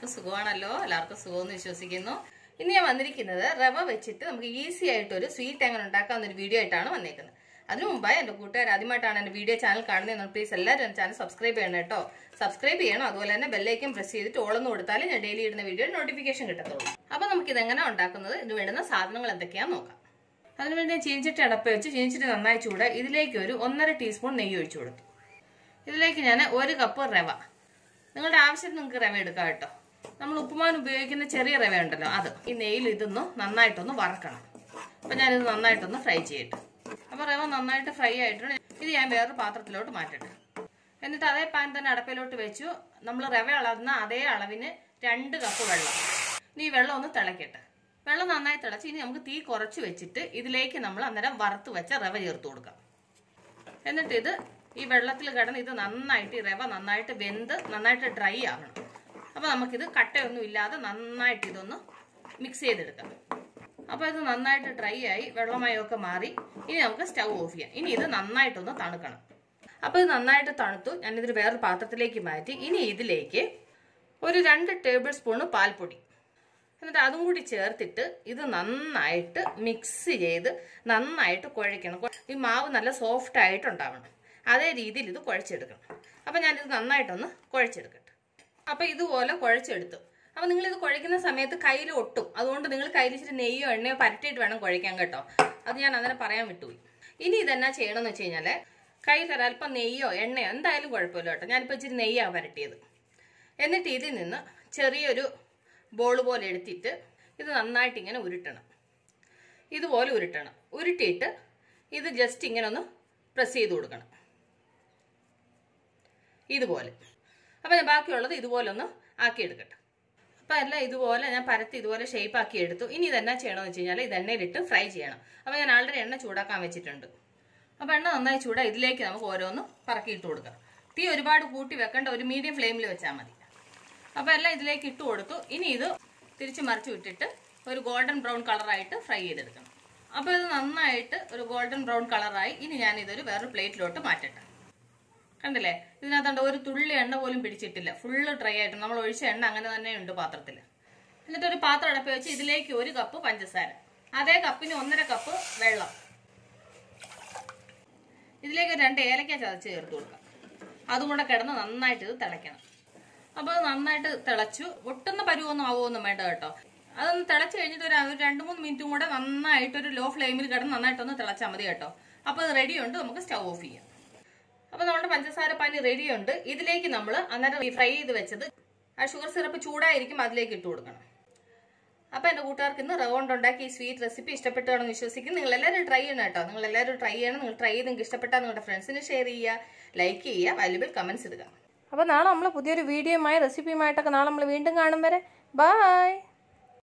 എല്ലാവർക്കും സുഖമാണല്ലോ എല്ലാവർക്കും സുഖമെന്ന് വിശ്വസിക്കുന്നു ഇന്ന് ഞാൻ വന്നിരിക്കുന്നത് റവ വെച്ചിട്ട് നമുക്ക് ഈസി ആയിട്ട് ഒരു സ്വീറ്റ് എങ്ങനെ ഉണ്ടാക്കാവുന്ന ഒരു വീഡിയോ ആയിട്ടാണ് വന്നേക്കുന്നത് അതിനു മുമ്പായി എൻ്റെ കൂട്ടുകാർ ആദ്യമായിട്ടാണ് എൻ്റെ വീഡിയോ ചാനൽ കാണുന്നത് പ്ലീസ് എല്ലാവരും എൻ്റെ ചാനൽ സബ്സ്ക്രൈബ് ചെയ്യണം കേട്ടോ സബ്സ്ക്രൈബ് ചെയ്യണം അതുപോലെ തന്നെ ബെല്ലൈക്കും പ്രസ് ചെയ്തിട്ട് ഓളൊന്ന് കൊടുത്താലേ ഞാൻ ഡെയിലി ഇടുന്ന വീഡിയോ നോട്ടിഫിക്കേഷൻ കിട്ടത്തുള്ളൂ അപ്പോൾ നമുക്ക് ഇതെങ്ങനെ ഉണ്ടാക്കുന്നത് ഇതിന് വേണ്ടുന്ന സാധനങ്ങൾ എന്തൊക്കെയാണെന്ന് നോക്കാം അതിനുവേണ്ടി ഞാൻ ചീനിച്ചിട്ട് അടപ്പ് വെച്ച് ചീനിച്ചിട്ട് നന്നായി ചൂട് ഇതിലേക്ക് ഒരു ഒന്നര ടീസ്പൂൺ നെയ്യ് ഒഴിച്ചു കൊടുത്തു ഇതിലേക്ക് ഞാൻ ഒരു കപ്പ് റവ നിങ്ങളുടെ ആവശ്യത്തിന് നിങ്ങൾക്ക് റവ എടുക്കാം കേട്ടോ നമ്മൾ ഉപ്പുമാൻ ഉപയോഗിക്കുന്ന ചെറിയ റവ ഉണ്ടല്ലോ അത് ഈ നെയ്യിൽ ഇതൊന്ന് നന്നായിട്ടൊന്ന് വറക്കണം അപ്പം ഞാനിത് നന്നായിട്ടൊന്ന് ഫ്രൈ ചെയ്യട്ടെ അപ്പോൾ റവ നന്നായിട്ട് ഫ്രൈ ആയിട്ടുണ്ട് ഇത് ഞാൻ വേറൊരു പാത്രത്തിലോട്ട് മാറ്റട്ടെ എന്നിട്ട് അതേ പാൻ തന്നെ അടപ്പിലോട്ട് വെച്ചു നമ്മൾ റവ അളന്ന അതേ അളവിന് രണ്ട് കപ്പ് വെള്ളം ഇനി ഈ വെള്ളം ഒന്ന് തിളക്കട്ടെ വെള്ളം നന്നായി തിളച്ച് ഇനി നമുക്ക് തീ കുറച്ച് വെച്ചിട്ട് ഇതിലേക്ക് നമ്മൾ അന്നേരം വറുത്ത് വെച്ച റവ ചേർത്ത് കൊടുക്കാം എന്നിട്ട് ഇത് ഈ വെള്ളത്തിൽ കിടന്ന് ഇത് നന്നായിട്ട് ഈ റവ നന്നായിട്ട് വെന്ത് നന്നായിട്ട് ഡ്രൈ ആവണം അപ്പോൾ നമുക്കിത് കട്ടയൊന്നും ഇല്ലാതെ നന്നായിട്ട് ഇതൊന്ന് മിക്സ് ചെയ്തെടുക്കാം അപ്പോൾ ഇത് നന്നായിട്ട് ഡ്രൈ ആയി വെള്ളമയമൊക്കെ മാറി ഇനി നമുക്ക് സ്റ്റൗ ഓഫ് ചെയ്യാം ഇനി ഇത് നന്നായിട്ടൊന്ന് തണുക്കണം അപ്പോൾ ഇത് നന്നായിട്ട് തണുത്തു ഞാനിതൊരു വേറൊരു പാത്രത്തിലേക്ക് മാറ്റി ഇനി ഇതിലേക്ക് ഒരു രണ്ട് ടേബിൾ സ്പൂണ് പാൽപ്പൊടി എന്നിട്ട് അതും കൂടി ചേർത്തിട്ട് ഇത് നന്നായിട്ട് മിക്സ് ചെയ്ത് നന്നായിട്ട് കുഴയ്ക്കണം ഈ മാവ് നല്ല സോഫ്റ്റ് ആയിട്ടുണ്ടാവണം അതേ രീതിയിൽ ഇത് കുഴച്ചെടുക്കണം അപ്പം ഞാനിത് നന്നായിട്ടൊന്ന് കുഴച്ചെടുക്കട്ടെ അപ്പം ഇതുപോലെ കുഴച്ചെടുത്തു അപ്പം നിങ്ങൾ ഇത് കുഴയ്ക്കുന്ന സമയത്ത് കയ്യിൽ ഒട്ടും അതുകൊണ്ട് നിങ്ങൾ കയ്യിൽ ഇച്ചിരി നെയ്യോ എണ്ണയോ പരട്ടിയിട്ട് വേണം കുഴയ്ക്കാൻ കേട്ടോ അത് ഞാൻ അങ്ങനെ പറയാൻ വിട്ടുപോയി ഇനി ഇതെന്നാ ചെയ്യണമെന്ന് വെച്ച് കഴിഞ്ഞാൽ കയ്യിൽ ഒരല്പം നെയ്യോ എണ്ണയോ എന്തായാലും കുഴപ്പമില്ല കേട്ടോ ഞാനിപ്പോൾ ഇച്ചിരി നെയ്യാണ് പരട്ടിയത് എന്നിട്ട് ഇതിൽ നിന്ന് ചെറിയൊരു ബോൾ പോലെ എടുത്തിട്ട് ഇത് നന്നായിട്ട് ഇങ്ങനെ ഉരുട്ടണം ഇതുപോലെ ഉരുട്ടണം ഉരുട്ടിയിട്ട് ഇത് ജസ്റ്റ് ഇങ്ങനെ ഒന്ന് പ്രസ് ചെയ്ത് കൊടുക്കണം ഇതുപോലെ അപ്പം ഞാൻ ബാക്കിയുള്ളത് ഇതുപോലെ ഒന്ന് ആക്കിയെടുക്കട്ടെ അപ്പം എല്ലാം ഇതുപോലെ ഞാൻ പരത്തി ഇതുപോലെ ഷേപ്പ് ആക്കി എടുത്തു ഇനി ഇതെന്നാ ചെയ്യണമെന്ന് വെച്ച് കഴിഞ്ഞാൽ ഇത് എണ്ണയിലിട്ട് ഫ്രൈ ചെയ്യണം അപ്പം ഞാൻ ആൾറെഡി എണ്ണ ചൂടാക്കാൻ വെച്ചിട്ടുണ്ട് അപ്പം എണ്ണ നന്നായി ചൂടാ ഇതിലേക്ക് നമുക്ക് ഓരോന്നും പറക്കിയിട്ട് കൊടുക്കാം തീ ഒരുപാട് കൂട്ടി വെക്കേണ്ട ഒരു മീഡിയം ഫ്ലെയിമിൽ വെച്ചാൽ മതി അപ്പോൾ എല്ലാം ഇതിലേക്ക് ഇട്ട് കൊടുത്തു ഇനി ഇത് തിരിച്ച് മറിച്ച് വിട്ടിട്ട് ഒരു ഗോൾഡൻ ബ്രൗൺ കളറായിട്ട് ഫ്രൈ ചെയ്തെടുക്കണം അപ്പോൾ ഇത് നന്നായിട്ട് ഒരു ഗോൾഡൻ ബ്രൗൺ കളറായി ഇനി ഞാൻ ഇതൊരു വേറൊരു പ്ലേറ്റിലോട്ട് മാറ്റട്ടെ കണ്ടില്ലേ ഇതിനകത്തുണ്ട് ഒരു തുള്ളി എണ്ണ പോലും പിടിച്ചിട്ടില്ല ഫുള്ള് ഡ്രൈ ആയിട്ട് നമ്മൾ ഒഴിച്ച എണ്ണ അങ്ങനെ തന്നെ ഉണ്ട് പാത്രത്തിൽ എന്നിട്ട് ഒരു പാത്രം അടപ്പി വെച്ച് ഇതിലേക്ക് ഒരു കപ്പ് പഞ്ചസാര അതേ കപ്പിന് ഒന്നര കപ്പ് വെള്ളം ഇതിലേക്ക് ഒരു രണ്ട് ഏലക്ക ചതച്ച് ചേർത്ത് കൊടുക്കാം അതും കൂടെ കിടന്ന് നന്നായിട്ട് ഇത് തിളയ്ക്കണം അപ്പോൾ അത് നന്നായിട്ട് തിളച്ചു ഒട്ടുന്ന പരുവൊന്നും ആവുമൊന്നും വേണ്ട കേട്ടോ അതൊന്ന് തിളച്ച് കഴിഞ്ഞിട്ട് ഒരു ഒരു രണ്ട് മൂന്ന് മിനിറ്റും കൂടെ നന്നായിട്ട് ഒരു ലോ ഫ്ലെയിമിൽ കിടന്ന് നന്നായിട്ടൊന്ന് തിളച്ചാൽ മതി കേട്ടോ അപ്പോൾ അത് റെഡിയുണ്ട് നമുക്ക് സ്റ്റൗ ഓഫ് ചെയ്യാം അപ്പോൾ നമ്മുടെ പഞ്ചസാര പാനി റെഡിയുണ്ട് ഇതിലേക്ക് നമ്മൾ അന്നേരം ഫ്രൈ ചെയ്ത് വെച്ചത് ആ ഷുഗർ സിറപ്പ് ചൂടായിരിക്കും അതിലേക്ക് ഇട്ട് കൊടുക്കണം അപ്പോൾ എൻ്റെ കൂട്ടുകാർക്ക് ഇന്ന് റവ കൊണ്ടുണ്ടാക്കി ഈ സ്വീറ്റ് റെസിപ്പി ഇഷ്ടപ്പെട്ടാണെന്ന് വിശ്വസിക്കും നിങ്ങൾ എല്ലാവരും ട്രൈ ചെയ്യണം കേട്ടോ നിങ്ങൾ എല്ലാവരും ട്രൈ ചെയ്യണം നിങ്ങൾ ട്രൈ ചെയ്ത് നിങ്ങൾക്ക് ഇഷ്ടപ്പെട്ടാൽ നിങ്ങളുടെ ഫ്രണ്ട്സിന് ഷെയർ ചെയ്യുക ലൈക്ക് ചെയ്യുക വാല്യുബിൾ കമൻസ് ഇടുക അപ്പോൾ നാളെ നമ്മൾ പുതിയൊരു വീഡിയോയുമായി റെസിപ്പിയുമായിട്ടൊക്കെ നാളെ നമ്മൾ വീണ്ടും കാണും വരെ ബായ്